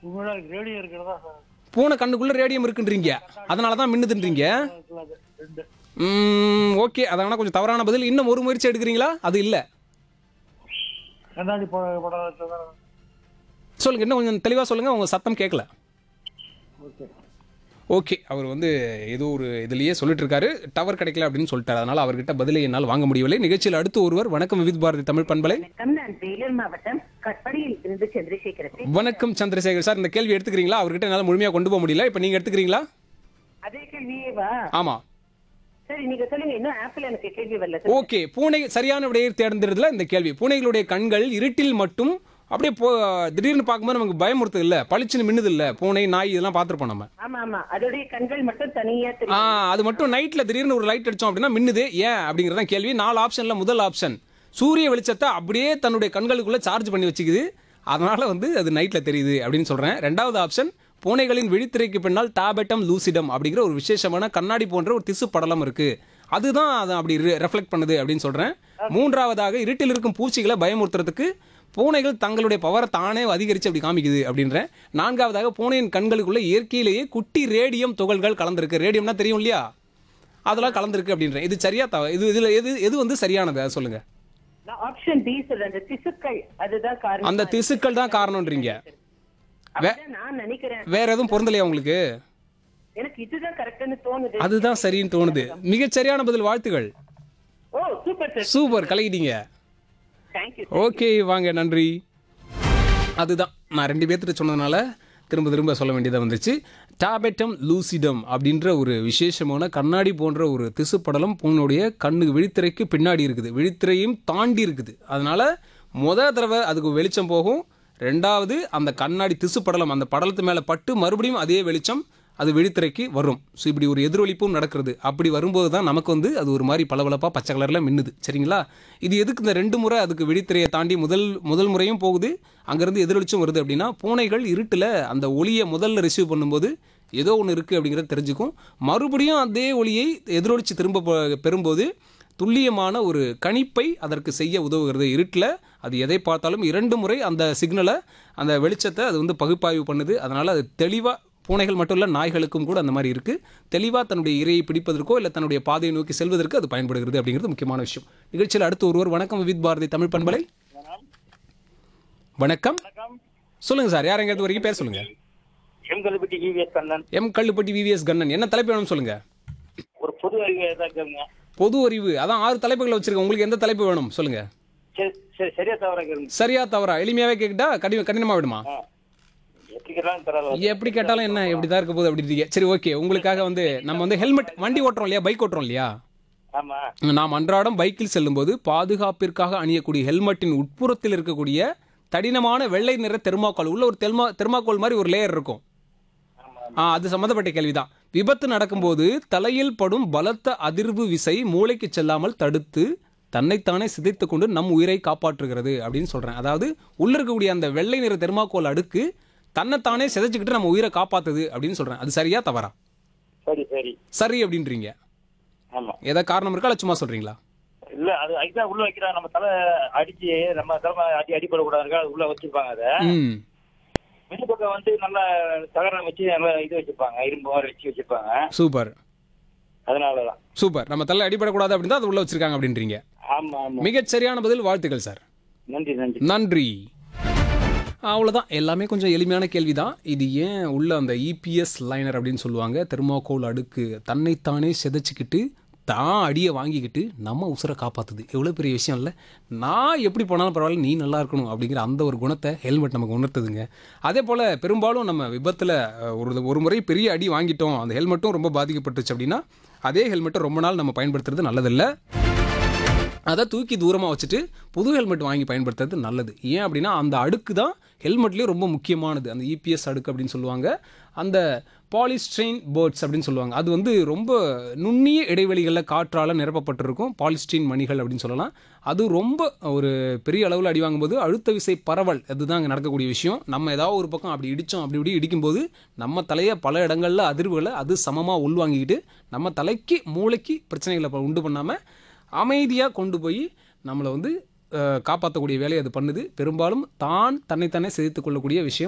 உங்களோட ரேடியோ இருக்கிறதா சார் பூனை கண்ணுக்குள்ள ரேடியம் இருக்குன்றீங்க அதனால தான் மின்னுதுன்றீங்க இருக்குல்ல அது ரெண்டு ஓகே அதனால கொஞ்சம் தவறான பதில் இன்னும் ஒரு முயற்சி எடுக்கிறீங்களா அது இல்லை கண்ணாடி படம் படம் வச்சதான் சொல்லுங்க இன்னும் கொஞ்சம் தெளிவாக சொல்லுங்க உங்க சத்தம் கேட்கல ஓகே ஓகே அவர் வந்து ஏதோ ஒரு இதுலயே சொல்லிட்டு இருக்காரு டவர் கிடைக்கல அப்படின்னு சொல்லிட்டாரு அதனால அவர்கிட்ட பதிலை என்னால் வாங்க முடியவில்லை நிகழ்ச்சியில் அடுத்து ஒருவர் வணக்கம் விவித் பாரதி தமிழ் பண்பலை வணக்கம் நான் வேலூர் மாவட்டம் கட்படியில் இருந்து சந்திரசேகரன் வணக்கம் சந்திரசேகர் சார் இந்த கேள்வி எடுத்துக்கிறீங்களா அவர்கிட்ட என்னால் முழுமையாக கொண்டு போக முடியல இப்போ நீங்கள் எடுத்துக்கிறீங்களா அதே கேள்வியேவா ஆமா சரி நீங்க சொல்லுங்க இன்னும் ஆப்பிள் எனக்கு கேள்வி வரல சார். ஓகே பூனை சரியான விடையை தேர்ந்தெடுத்துல இந்த கேள்வி பூனைகளுடைய கண்கள் இருட்டில் மட்டும் அப்படியே போ திடீர்னு பார்க்கும்போது நமக்கு பயமுறுத்து இல்ல பளிச்சுன்னு மின்னுது இல்ல பூனை நாய் இதெல்லாம் பார்த்துருப்போம் நம்ம ஆமா ஆமா அதோடைய கண்கள் மட்டும் தனியா ஆ தெரியும் அது மட்டும் நைட்ல திடீர்னு ஒரு லைட் அடிச்சோம் அப்படின்னா மின்னுது ஏன் அப்படிங்கறத கேள்வி நாலு ஆப்ஷன்ல முதல் ஆப்ஷன் சூரிய வெளிச்சத்தை அப்படியே தன்னுடைய கண்களுக்குள்ள சார்ஜ் பண்ணி வச்சுக்குது அதனால வந்து அது நைட்ல தெரியுது அப்படின்னு சொல்றேன் ரெண்டாவது ஆப்ஷன் பூனைகளின் விழித்திரைக்கு பின்னால் டாபெட்டம் லூசிடம் அப்படிங்கிற ஒரு விசேஷமான கண்ணாடி போன்ற ஒரு திசு படலம் இருக்கு அதுதான் அதை அப்படி ரெஃப்ளெக்ட் பண்ணுது அப்படின்னு சொல்றேன் மூன்றாவதாக இருட்டில் இருக்கும் பூச்சிகளை பயமுறுத்துறதுக்கு பூனைகள் தங்களுடைய பவரை தானே அதிகரித்து அப்படி காமிக்குது அப்படின்றேன் நான்காவதாக பூனையின் கண்களுக்குள்ள இயற்கையிலேயே குட்டி ரேடியம் துகள்கள் கலந்துருக்கு ரேடியம்னா தெரியும் இல்லையா அதெல்லாம் கலந்துருக்கு அப்படின்றேன் இது சரியா தவ இது இதுல எது எது வந்து சரியானது அதை சொல்லுங்க நான் ஆப்ஷன் பி சொல்றேன் அந்த திசுக்கள் அதுதான் காரணம் அந்த திசுக்கள் தான் காரணம்ன்றீங்க அப்படிதான் நான் நினைக்கிறேன் வேற எதுவும் பொருந்தலையா உங்களுக்கு எனக்கு இதுதான் கரெக்ட்னு தோணுது அதுதான் சரின்னு தோணுது மிகச் சரியான பதில் வாழ்த்துகள் ஓ சூப்பர் சார் சூப்பர் கலகிட்டீங்க தேங்க்யூ ஓகே வாங்க நன்றி அதுதான் நான் ரெண்டு பேர்த்திட்ட சொன்னதுனால திரும்ப திரும்ப சொல்ல வேண்டியதாக வந்துச்சு டாபெட்டம் லூசிடம் அப்படின்ற ஒரு விசேஷமான கண்ணாடி போன்ற ஒரு திசுப்படலம் பூனுடைய கண்ணு விழித்திரைக்கு பின்னாடி இருக்குது விழித்திரையும் தாண்டி இருக்குது அதனால முத தடவை அதுக்கு வெளிச்சம் போகும் ரெண்டாவது அந்த கண்ணாடி திசுப்படலம் அந்த படலத்து மேலே பட்டு மறுபடியும் அதே வெளிச்சம் அது விழித்திரைக்கு வரும் ஸோ இப்படி ஒரு எதிரொலிப்பும் நடக்கிறது அப்படி வரும்போது தான் நமக்கு வந்து அது ஒரு மாதிரி பளபளப்பாக பச்சை கலரில் மின்னுது சரிங்களா இது எதுக்கு இந்த ரெண்டு முறை அதுக்கு விழித்திரையை தாண்டி முதல் முதல் முறையும் போகுது அங்கேருந்து எதிரொலிச்சும் வருது அப்படின்னா பூனைகள் இருட்டில் அந்த ஒளியை முதல்ல ரிசீவ் பண்ணும்போது ஏதோ ஒன்று இருக்குது அப்படிங்கிறத தெரிஞ்சுக்கும் மறுபடியும் அதே ஒளியை எதிரொலிச்சு திரும்ப ப- பெறும்போது துல்லியமான ஒரு கணிப்பை அதற்கு செய்ய உதவுகிறது இருட்டில் அது எதை பார்த்தாலும் இரண்டு முறை அந்த சிக்னலை அந்த வெளிச்சத்தை அது வந்து பகுப்பாய்வு பண்ணுது அதனால் அது தெளிவாக பூனைகள் மட்டும் இல்லை நாய்களுக்கும் கூட அந்த மாதிரி இருக்குது தெளிவாக தன்னுடைய இரையை பிடிப்பதற்கோ இல்லை தன்னுடைய பாதையை நோக்கி செல்வதற்கு அது பயன்படுகிறது அப்படிங்கிறது முக்கியமான விஷயம் நிகழ்ச்சியில் அடுத்து ஒருவர் வணக்கம் வித் பாரதி தமிழ் பண்பலை வணக்கம் சொல்லுங்க சார் யார் எங்கிறது வரைக்கும் பேர் சொல்லுங்க எம்கல்பட்டி E V S Kannan M Kallupatti V V S Kannan என்ன தலைப்பு வேணும் சொல்லுங்க ஒரு பொது அறிவு ஏதாவது கேளுங்க பொது அறிவு அதான் ஆறு தலைப்புகளை வச்சிருக்கேன் உங்களுக்கு எந்த தலைப்பு வேணும் சொல்லுங்க சரி சரி சரியா தவிர கேளுங்க சரியா தவறா எளிமையாவே கேட்டா கடின கடினமா விடுமா ஆ எப்படி கேட்டாலும் தராது எப்படி கேட்டாலும் என்ன எப்படி தான் இருக்க போகுது அப்படின்றீங்க சரி ஓகே உங்களுக்காக வந்து நம்ம வந்து ஹெல்மெட் வண்டி ஓட்டுறோம் இல்லையா பைக் ஓட்டுறோம் இல்லையா ஆமா நாம் அன்றாடம் பைக்கில் செல்லும்போது பாதுகாப்பிற்காக அணியக்கூடிய ஹெல்மெட்டின் உட்புறத்தில் இருக்கக்கூடிய தடினமான வெள்ளை நிற தெர்மாக்கோல் உள்ள ஒரு தெர்மா தெர்மாக்கோல் மாதிரி ஒரு லேயர் இருக்கும் ஆ அது சம்மந்தப்பட்ட கேள்விதான் விபத்து நடக்கும்போது தலையில் படும் பலத்த அதிர்வு விசை மூளைக்கு செல்லாமல் தடுத்து தன்னைத்தானே சிதைத்துக் கொண்டு நம் உயிரை காப்பாற்றுகிறது அப்படின்னு சொல்றேன் அதாவது உள்ள இருக்கக்கூடிய அந்த வெள்ளை நிற தெர்மாக்கோல் அடுக்கு தன்னைத்தானே சிதைச்சுக்கிட்டு நம்ம உயிரை காப்பாத்துது அப்படின்னு சொல்றேன் அது சரியா தவறா சரி சரி சரி அப்படின்றீங்க ஆமா ஏதாவது காரணம் இருக்கா இல்லை சும்மா சொல்றீங்களா இல்ல அது அதுதான் உள்ள வைக்கிறாங்க நம்ம தலை அடிச்சு நம்ம தலை அடி அடிபடக்கூடாது அது உள்ள வச்சிருப்பாங்க அதை ம் வெளி பக்கம் வந்து நல்லா தகரம் வச்சு நல்லா இது வச்சிருப்பாங்க இரும்பு மாதிரி வச்சு வச்சிருப்பாங்க சூப்பர் அதனாலதான் சூப்பர் நம்ம தலை அடிபடக்கூடாது அப்படின்னு தான் அது உள்ள வச்சிருக்காங்க அப்படின்றீங்க ஆமா ஆமா மிகச் சரியான பதில் வாழ்த்துக்கள் சார் நன்றி நன்றி நன்றி அவ்வளோதான் எல்லாமே கொஞ்சம் எளிமையான கேள்வி தான் இது ஏன் உள்ள அந்த இபிஎஸ் லைனர் அப்படின்னு சொல்லுவாங்க தெர்மாக்கோல் அடுக்கு தன்னைத்தானே சிதைச்சிக்கிட்டு தான் அடியை வாங்கிக்கிட்டு நம்ம உசுரை காப்பாற்றுது எவ்வளோ பெரிய விஷயம் இல்லை நான் எப்படி போனாலும் பரவாயில்ல நீ நல்லா இருக்கணும் அப்படிங்கிற அந்த ஒரு குணத்தை ஹெல்மெட் நமக்கு உணர்த்துதுங்க அதே போல் பெரும்பாலும் நம்ம விபத்தில் ஒரு ஒரு முறை பெரிய அடி வாங்கிட்டோம் அந்த ஹெல்மெட்டும் ரொம்ப பாதிக்கப்பட்டுச்சு அப்படின்னா அதே ஹெல்மெட்டை ரொம்ப நாள் நம்ம பயன்படுத்துறது நல்லதில்லை அதை தூக்கி தூரமாக வச்சுட்டு புது ஹெல்மெட் வாங்கி பயன்படுத்துறது நல்லது ஏன் அப்படின்னா அந்த அடுக்கு தான் ஹெல்மெட்லேயே ரொம்ப முக்கியமானது அந்த இபிஎஸ் அடுக்கு அப்படின்னு சொல்லுவாங்க அந்த பாலிஸ்ட்ரெயின் பேர்ட்ஸ் அப்படின்னு சொல்லுவாங்க அது வந்து ரொம்ப நுண்ணிய இடைவெளிகளில் காற்றால் நிரப்பப்பட்டிருக்கும் பாலிஸ்டீன் மணிகள் அப்படின்னு சொல்லலாம் அது ரொம்ப ஒரு பெரிய அளவில் அடி வாங்கும்போது அழுத்த விசை பரவல் அதுதான் அங்கே நடக்கக்கூடிய விஷயம் நம்ம ஏதாவது ஒரு பக்கம் அப்படி இடித்தோம் அப்படி இப்படி இடிக்கும்போது நம்ம தலையை பல இடங்களில் அதிர்வுகளை அது சமமாக உள்வாங்கிக்கிட்டு நம்ம தலைக்கு மூளைக்கு பிரச்சனைகளை ப- உண்டு பண்ணாமல் அமைதியாக கொண்டு போய் நம்மளை வந்து அஹ், காப்பாற்றக்கூடிய வேலையை அது பண்ணுது பெரும்பாலும் தான் தன்னைத்தானே சிதைத்துக் கொள்ளக்கூடிய விஷயம்